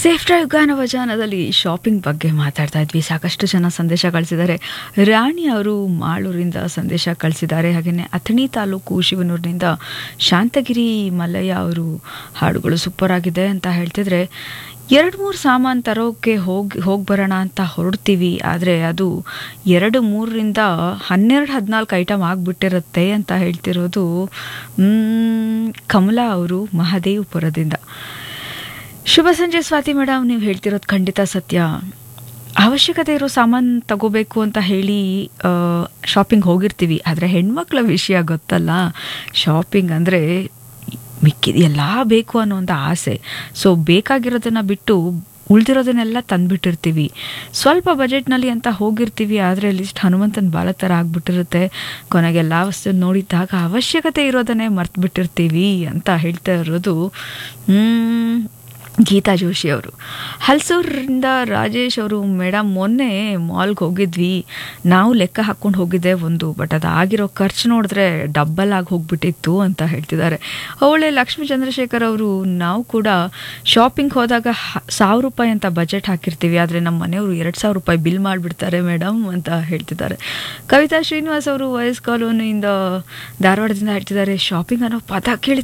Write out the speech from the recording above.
safe drive ಗಾನ ವಜಾನದಲ್ಲಿ shopping ಬಗ್ಗೆ ಮಾತಾಡ್ತಾ ಇದ್ವಿ ಸಾಕಷ್ಟು ಜನ ಸಂದೇಶ ಕಳಿಸಿದ್ದಾರೆ ರಾಣಿ ಅವರು ಮಾಳೂರಿಂದ ಸಂದೇಶ ಕಳಿಸಿದ್ದಾರೆ ಹಾಗೆಯೇ ಅಥಣಿ ತಾಲೂಕು ಶಿವನೂರಿನಿಂದ ಶಾಂತಗಿರಿ ಮಲ್ಲಯ್ಯ ಅವರು ಹಾಡುಗಳು ಸೂಪರ್ ಆಗಿದೆ ಅಂತ ಹೇಳ್ತಿದ್ರೆ ಎರಡು ಮೂರು ಸಾಮಾನು ತರೋಕ್ಕೆ ಹೋಗಿ ಹೋಗಿ ಬರೋಣ ಅಂತ ಹೊರಡ್ತೀವಿ ಆದರೆ ಅದು ಎರಡು ಮೂರರಿಂದ ಹನ್ನೆರಡು ಹದಿನಾಲ್ಕು ಐಟಮ್ ಆಗಿಬಿಟ್ಟಿರುತ್ತೆ ಅಂತ ಹೇಳ್ತಿರೋದು ಮ್, ಕಮಲಾ ಅವರು ಮಹದೇವಪುರದಿಂದ ಶುಭ ಸಂಜೆ ಸ್ವಾತಿ ಮೇಡಮ್ ನೀವು ಹೇಳ್ತಿರೋದು ಖಂಡಿತ ಸತ್ಯ ಅವಶ್ಯಕತೆ ಇರೋ ಸಾಮಾನು ತಗೋಬೇಕು ಅಂತ ಹೇಳಿ ಶಾಪಿಂಗ್ ಹೋಗಿರ್ತೀವಿ ಆದರೆ ಹೆಣ್ಮಕ್ಳ ವಿಷಯ ಗೊತ್ತಲ್ಲ ಶಾಪಿಂಗ್ ಅಂದರೆ ಮಿಕ್ಕಿದ ಎಲ್ಲ ಬೇಕು ಅನ್ನೋ ಒಂದು ಆಸೆ ಸೊ ಬೇಕಾಗಿರೋದನ್ನು ಬಿಟ್ಟು ಉಳ್ದಿರೋದನ್ನೆಲ್ಲ ತಂದ್ಬಿಟ್ಟಿರ್ತೀವಿ ಸ್ವಲ್ಪ ಬಜೆಟ್ನಲ್ಲಿ ಅಂತ ಹೋಗಿರ್ತೀವಿ ಆದರೆ ಲಿಸ್ಟ್ ಹನುಮಂತನ ಬಾಲ ಥರ ಆಗ್ಬಿಟ್ಟಿರುತ್ತೆ ಕೊನೆಗೆ ಎಲ್ಲ ವಸ್ತು ನೋಡಿದಾಗ ಅವಶ್ಯಕತೆ ಇರೋದನ್ನೇ ಮರ್ತು ಬಿಟ್ಟಿರ್ತೀವಿ ಅಂತ ಹೇಳ್ತಾ ಇರೋದು ಮ್, ಗೀತಾ ಜೋಶಿ ಅವರು ಹಲ್ಸೂರಿಂದ ರಾಜೇಶ್ ಅವರು ಮೇಡಮ್ ಮೊನ್ನೆ ಮಾಲ್ಗೆ ಹೋಗಿದ್ವಿ ನಾವು ಲೆಕ್ಕ ಹಾಕ್ಕೊಂಡು ಹೋಗಿದ್ದೆ ಒಂದು ಬಟ್ ಅದು ಆಗಿರೋ ಖರ್ಚು ನೋಡಿದ್ರೆ ಡಬ್ಬಲ್ ಆಗಿ ಹೋಗ್ಬಿಟ್ಟಿತ್ತು ಅಂತ ಹೇಳ್ತಿದ್ದಾರೆ ಅವಳೆ ಲಕ್ಷ್ಮೀ ಚಂದ್ರಶೇಖರ್ ಅವರು ನಾವು ಕೂಡ ಶಾಪಿಂಗ್ ಹೋದಾಗ ಹ- ಸಾವಿರ ರೂಪಾಯಿ ಅಂತ ಬಜೆಟ್ ಹಾಕಿರ್ತೀವಿ ಆದರೆ ನಮ್ಮ ಮನೆಯವರು ಎರಡು ಸಾವಿರ ರೂಪಾಯಿ ಬಿಲ್ ಮಾಡಿಬಿಡ್ತಾರೆ ಮೇಡಮ್ ಅಂತ ಹೇಳ್ತಿದ್ದಾರೆ ಕವಿತಾ ಶ್ರೀನಿವಾಸ್ ಅವರು ವಯಸ್ ಕಾಲೋನಿಯಿಂದ ಧಾರವಾಡದಿಂದ ಹೇಳ್ತಿದ್ದಾರೆ ಶಾಪಿಂಗ್ ಅನ್ನೋ ಪದ ಕೇಳಿ